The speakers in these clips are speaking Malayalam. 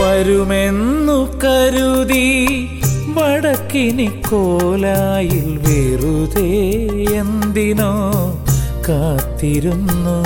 വരുമെന്നു കരുതി വടക്കിനി കോലായിൽ വെറുതെ എന്തിനോ കാത്തിരുന്നു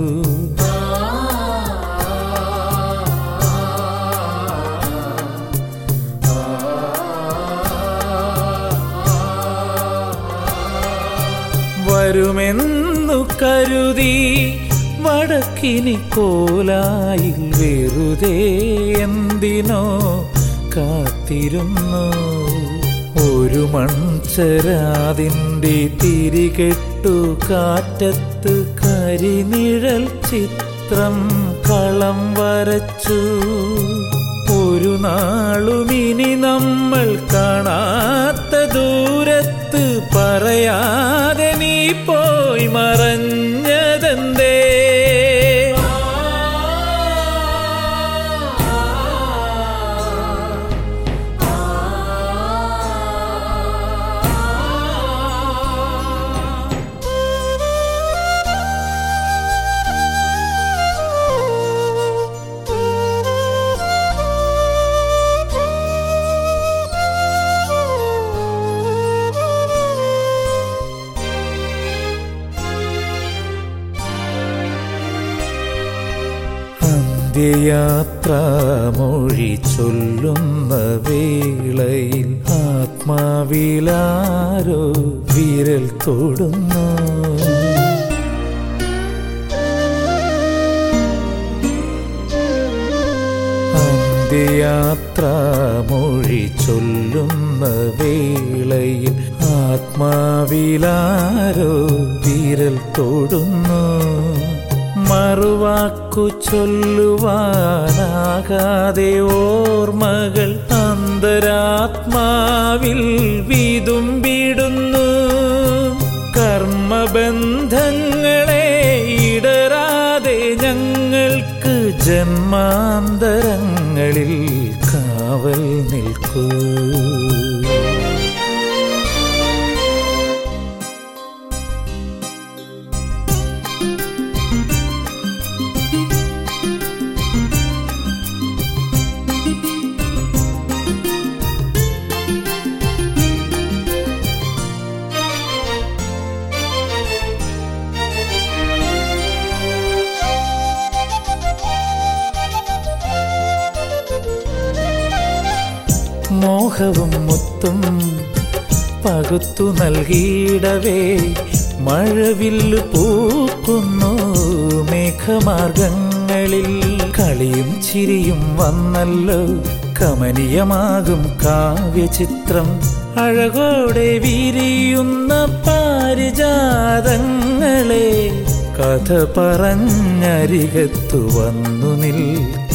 വരുമെന്നു കരുതി വടക്കിനി കോലായിൽ വെറുതെ എന്തിനോ കാത്തിരുന്നു ഒരു മൺചരാതിൻ്റെ തിരികെട്ടു കാറ്റത്ത് കരിനിഴൽ ചിത്രം കളം വരച്ചു ഒരു നാളും ഇനി നമ്മൾ കാണാത്ത ദൂരത്ത് പറയാതെ നീ പോയി മറഞ്ഞതെന്തേ അന്ത്യയാത്രാമൊഴി ചൊല്ലുന്ന വേളയിൽ ആത്മാവിലാരോ വിരൽ തൊടുന്നു അന്ത്യയാത്രാമൊഴി ചൊല്ലുന്ന വേളയിൽ ആത്മാവിലാരോ വിരൽ തൊടുന്നു മറുവാക്കു ചൊല്ലുവാനാകാതെ ഓർമ്മകൾ അന്തരാത്മാവിൽ വിതുമ്പിടുന്നു കർമ്മബന്ധങ്ങളെ ഇടരാതെ ഞങ്ങൾക്ക് ജന്മാന്തരങ്ങളിൽ കാവൽ നിൽക്കൂ മോഹവും മുത്തും പകുത്തു നൽകിയിടവേ മഴവില്ലു പൂക്കുന്നു മേഘമാർഗങ്ങളിൽ കളിയും ചിരിയും വന്നല്ലോ കമനീയമാകും കാവ്യചിത്രം അഴകോടെ വിരിയുന്ന പാരിജാതങ്ങളെ കഥ പറഞ്ഞരികത്തു വന്നു നിൽക്കൂ